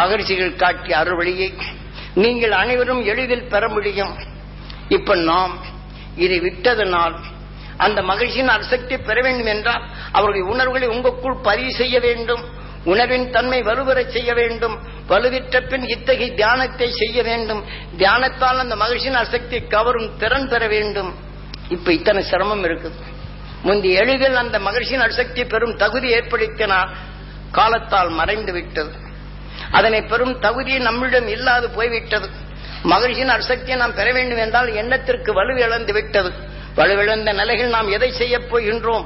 மகரிஷிகள் காட்டிய அறுவழியை நீங்கள் அனைவரும் எளிதில் பெற முடியும் இப்ப நாம் இதை விட்டதனால் அந்த மகிழ்ச்சியின் அசக்தி பெற வேண்டும் என்றால் அவருடைய உணர்வுகளை உங்களுக்குள் பதிவு செய்ய வேண்டும் உணர்வின் தன்மை வலுவரச் செய்ய வேண்டும் வலுவிற்ற பின் இத்தகைய தியானத்தை செய்ய வேண்டும் தியானத்தால் அந்த மகிழ்ச்சியின் அசக்தி கவரும் திறன் பெற வேண்டும் இப்ப இத்தனை சிரமம் இருக்குது முந்தி எளிதில் அந்த மகிழ்ச்சியின் அசக்தி பெறும் தகுதி ஏற்படுத்தினால் காலத்தால் மறைந்து விட்டது அதனை பெறும் தகுதி நம்மிடம் இல்லாது போய்விட்டது மகிழ்ச்சியின் அசக்தியை நாம் பெற வேண்டும் என்றால் எண்ணத்திற்கு வலு இழந்து விட்டது வலுவிழந்த நிலையில் நாம் எதை செய்யப் போகின்றோம்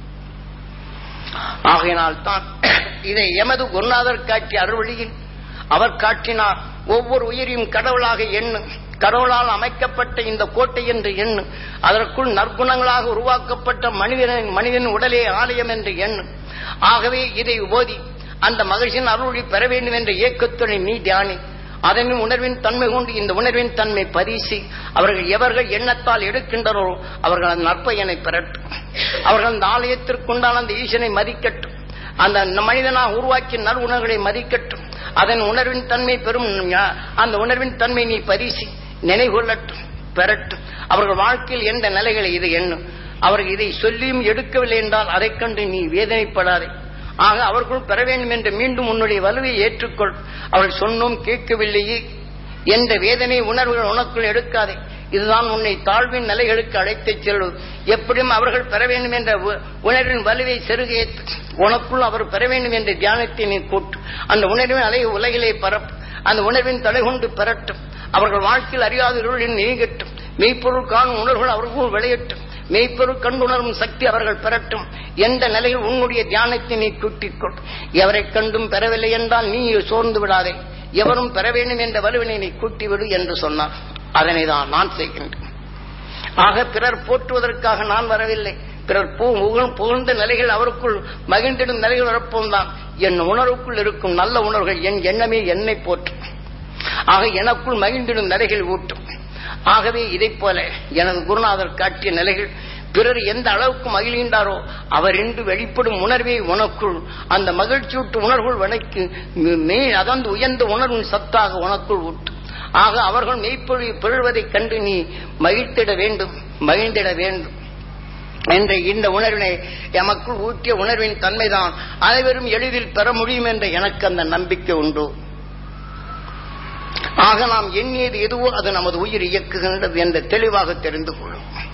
ஆகையினால் தான் இதை எமது குருநாதர் காட்டிய அறுவழியில் அவர் காட்டினார் ஒவ்வொரு உயிரையும் கடவுளாக எண்ணு கடவுளால் அமைக்கப்பட்ட இந்த கோட்டை என்று எண்ணு அதற்குள் நற்குணங்களாக உருவாக்கப்பட்ட மனிதனின் மனிதன் உடலே ஆலயம் என்று எண்ணு ஆகவே இதை ஓதி அந்த மகிழ்ச்சியின் அருளை பெற வேண்டும் என்ற இயக்கத்துடன் நீ தியானி அதனின் உணர்வின் தன்மை கொண்டு இந்த உணர்வின் தன்மை பரிசி அவர்கள் எவர்கள் எண்ணத்தால் எடுக்கின்றனரோ அவர்கள் அந்த நற்பயனை பெறட்டும் அவர்கள் அந்த ஆலயத்திற்குண்டான அந்த ஈசனை மதிக்கட்டும் அந்த மனிதனாக உருவாக்கிய நல் உணர்வுகளை மதிக்கட்டும் அதன் உணர்வின் தன்மை பெறும் ஞா- அந்த உணர்வின் தன்மை நீ பரிசி நினைவுகொள்ளட்டும் பெறட்டும் அவர்கள் வாழ்க்கையில் எந்த நிலைகளை இது எண்ணும் அவர்கள் இதை சொல்லியும் எடுக்கவில்லை என்றால் அதைக் கண்டு நீ வேதனைப்படாதே ஆக அவர்கள் பெற வேண்டும் என்று மீண்டும் உன்னுடைய வலுவை ஏற்றுக்கொள் அவர்கள் சொன்னோம் கேட்கவில்லையே என்ற வேதனை உணர்வுகள் உனக்குள் எடுக்காதே இதுதான் உன்னை தாழ்வின் நிலைகளுக்கு அழைத்துச் செல்லும் எப்படியும் அவர்கள் பெற வேண்டும் என்ற உ- உணர்வின் வலுவை செருகேற்று உனக்குள் அவர் பெற வேண்டும் என்ற தியானத்தை நீ கூட்டு அந்த உணர்வின் அலை உலகிலே பரப்பு அந்த உணர்வின் தலை கொண்டு பெறட்டும் அவர்கள் வாழ்க்கையில் அறியாத இருளின் நீங்கட்டும் மெய்ப்பொருள் காணும் உணர்வுகள் அவர்களுக்குள் விளையட்டும் மெய்ப்பொருள் கண்டுணரும் சக்தி அவர்கள் பெறட்டும் எந்த நிலையில் உன்னுடைய தியானத்தை நீ கூட்டிக்கொள் எவரை கண்டும் பெறவில்லை என்றால் நீ சோர்ந்து விடாதே எவரும் பெற வேண்டும் என்ற வலுவினை நீ கூட்டிவிடு என்று சொன்னார் அதனை தான் நான் செய்கின்றேன் ஆக பிறர் போற்றுவதற்காக நான் வரவில்லை பிறர் பு- புகழ்- புகழ்ந்த நிலைகள் அவருக்குள் மகிழ்ந்திடும் நிலைகள் வரப்போம் தான் என் உணர்வுக்குள் இருக்கும் நல்ல உணர்வுகள் என் எண்ணமே என்னை போற்றும் ஆக எனக்குள் மகிழ்ந்திடும் நிலைகள் ஊட்டும் ஆகவே இதைப் போல எனது குருநாதர் காட்டிய நிலைகள் பிறர் எந்த அளவுக்கு மகிழ்கின்றாரோ அவர் என்று வெளிப்படும் உணர்வே உனக்குள் அந்த மகிழ்ச்சியூட்டு உணர்வுகள் வனைக்கு மே அதந்து உயர்ந்த உணர்வின் சத்தாக உனக்குள் ஊட்டும் ஆக அவர்கள் மெய்ப்பொழி பெறுவதைக் கண்டு நீ மகிழ்த்திட வேண்டும் மகிழ்ந்திட வேண்டும் என்ற இந்த உணர்வினை எமக்குள் ஊட்டிய உணர்வின் தன்மைதான் அனைவரும் எளிதில் பெற முடியும் என்ற எனக்கு அந்த நம்பிக்கை உண்டு ஆக நாம் எண்ணியது எதுவோ அது நமது உயிர் இயக்குகின்றது என்ற தெளிவாக தெரிந்து கொள்ளும்